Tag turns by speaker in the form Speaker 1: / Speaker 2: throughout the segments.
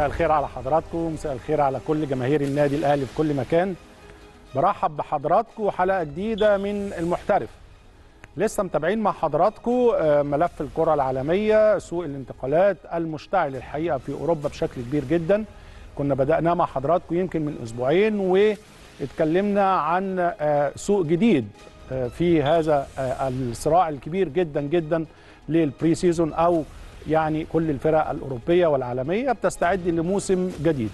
Speaker 1: مساء الخير على حضراتكم مساء الخير على كل جماهير النادي الاهلي في كل مكان برحب بحضراتكم حلقه جديده من المحترف لسه متابعين مع حضراتكم ملف الكره العالميه سوق الانتقالات المشتعل الحقيقه في اوروبا بشكل كبير جدا كنا بدأناه مع حضراتكم يمكن من اسبوعين واتكلمنا عن سوق جديد في هذا الصراع الكبير جدا جدا للبري سيزون او يعني كل الفرق الاوروبيه والعالميه بتستعد لموسم جديد.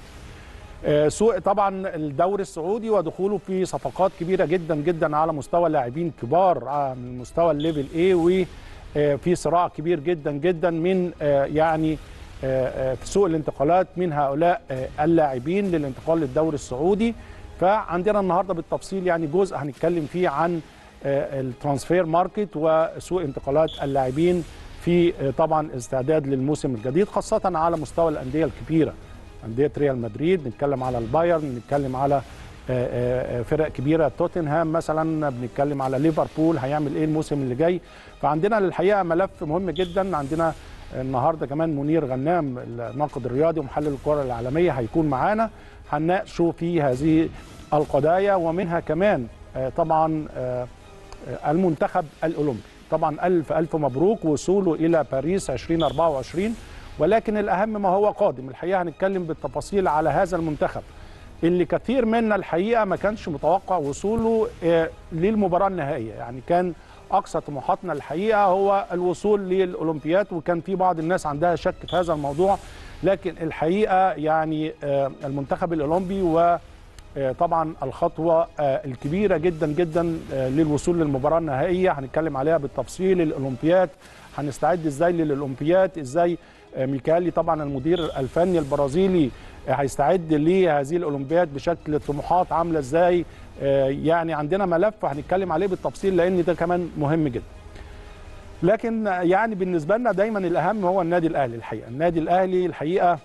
Speaker 1: سوق طبعا الدوري السعودي ودخوله في صفقات كبيره جدا جدا على مستوى لاعبين كبار من مستوى الليفل اي وفي صراع كبير جدا جدا من يعني في سوق الانتقالات من هؤلاء اللاعبين للانتقال للدوري السعودي فعندنا النهارده بالتفصيل يعني جزء هنتكلم فيه عن الترانسفير ماركت وسوق انتقالات اللاعبين في طبعا استعداد للموسم الجديد خاصة على مستوى الأندية الكبيرة أندية ريال مدريد نتكلم على البايرن نتكلم على فرق كبيرة توتنهام مثلا بنتكلم على ليفربول هيعمل ايه الموسم اللي جاي فعندنا الحقيقة ملف مهم جدا عندنا النهارده كمان منير غنام الناقد الرياضي ومحلل الكرة العالمية هيكون معانا هنناقشوا في هذه القضايا ومنها كمان طبعا المنتخب الأولمبي طبعا ألف ألف مبروك وصوله إلى باريس 2024 ولكن الأهم ما هو قادم الحقيقة هنتكلم بالتفاصيل على هذا المنتخب اللي كثير منا الحقيقة ما كانش متوقع وصوله للمباراة النهائية يعني كان أقصى طموحاتنا الحقيقة هو الوصول للأولمبياد وكان في بعض الناس عندها شك في هذا الموضوع لكن الحقيقة يعني المنتخب الأولمبي و طبعا الخطوه الكبيره جدا جدا للوصول للمباراه النهائيه هنتكلم عليها بالتفصيل الاولمبياد هنستعد ازاي للاولمبياد ازاي ميكالي طبعا المدير الفني البرازيلي هيستعد لهذه الاولمبياد بشكل طموحات عامله ازاي يعني عندنا ملف هنتكلم عليه بالتفصيل لان ده كمان مهم جدا لكن يعني بالنسبه لنا دايما الاهم هو النادي الاهلي الحقيقه النادي الاهلي الحقيقه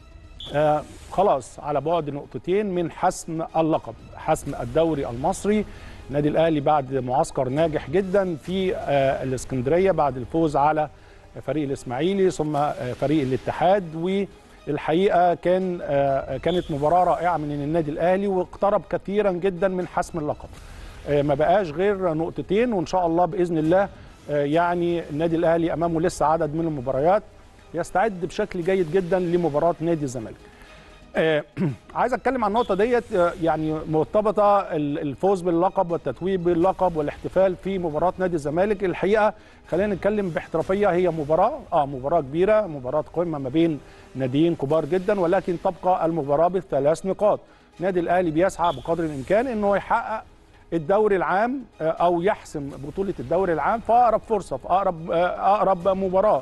Speaker 1: آه خلاص على بعد نقطتين من حسم اللقب حسم الدوري المصري النادي الاهلي بعد معسكر ناجح جدا في آه الاسكندريه بعد الفوز على فريق الاسماعيلي ثم آه فريق الاتحاد والحقيقه كان آه كانت مباراه رائعه من النادي الاهلي واقترب كثيرا جدا من حسم اللقب آه ما بقاش غير نقطتين وان شاء الله باذن الله آه يعني النادي الاهلي امامه لسه عدد من المباريات يستعد بشكل جيد جدا لمباراه نادي الزمالك. آه عايز اتكلم عن النقطه ديت آه يعني مرتبطه الفوز باللقب والتتويج باللقب والاحتفال في مباراه نادي الزمالك الحقيقه خلينا نتكلم باحترافيه هي مباراه اه مباراه كبيره مباراه قمه ما بين ناديين كبار جدا ولكن تبقى المباراه بالثلاث نقاط. النادي الاهلي بيسعى بقدر الامكان انه يحقق الدوري العام آه او يحسم بطوله الدوري العام في اقرب فرصه في اقرب اقرب مباراه.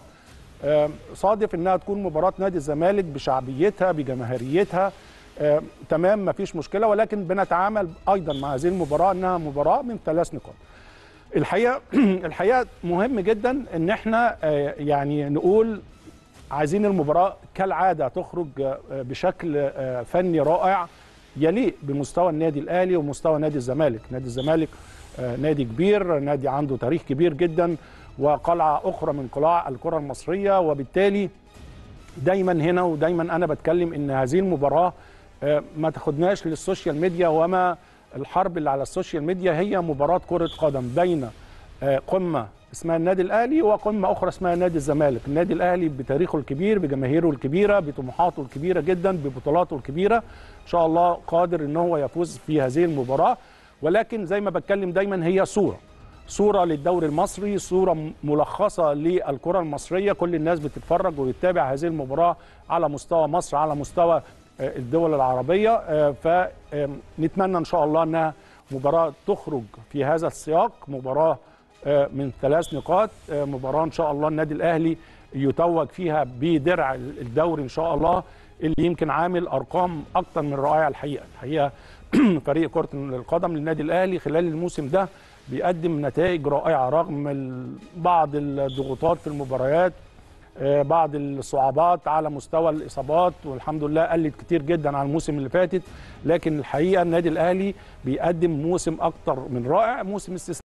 Speaker 1: صادف انها تكون مباراه نادي الزمالك بشعبيتها بجماهيريتها آه، تمام ما فيش مشكله ولكن بنتعامل ايضا مع هذه المباراه انها مباراه من ثلاث نقاط. الحقيقه الحقيقه مهم جدا ان احنا آه، يعني نقول عايزين المباراه كالعاده تخرج آه، بشكل آه، فني رائع يليق بمستوى النادي الاهلي ومستوى نادي الزمالك، نادي الزمالك آه، نادي كبير، نادي عنده تاريخ كبير جدا وقلعه اخرى من قلاع الكره المصريه وبالتالي دايما هنا ودايما انا بتكلم ان هذه المباراه آه، ما تاخدناش للسوشيال ميديا وما الحرب اللي على السوشيال ميديا هي مباراه كره قدم بين آه، قمه اسمها النادي الاهلي وقمه اخرى اسمها نادي الزمالك، النادي الاهلي بتاريخه الكبير بجماهيره الكبيره بطموحاته الكبيره جدا ببطولاته الكبيره ان شاء الله قادر ان هو يفوز في هذه المباراه ولكن زي ما بتكلم دايما هي صوره صوره للدوري المصري صوره ملخصه للكره المصريه كل الناس بتتفرج وبتتابع هذه المباراه على مستوى مصر على مستوى آه، الدول العربيه فنتمنى ان شاء الله انها مباراه تخرج في هذا السياق مباراه آه، من ثلاث نقاط آه، مباراه ان شاء الله النادي الاهلي يتوج فيها بدرع الدوري ان شاء الله اللي يمكن عامل ارقام اكتر من رائعه الحقيقه الحقيقه فريق كره القدم للنادي الاهلي خلال الموسم ده بيقدم نتائج رائعه رغم ال- بعض الضغوطات في المباريات آه، بعض الصعوبات على مستوى الاصابات والحمد لله قلت كتير جدا عن الموسم اللي فاتت لكن الحقيقه النادي الاهلي بيقدم موسم اكتر من رائع موسم استثنائي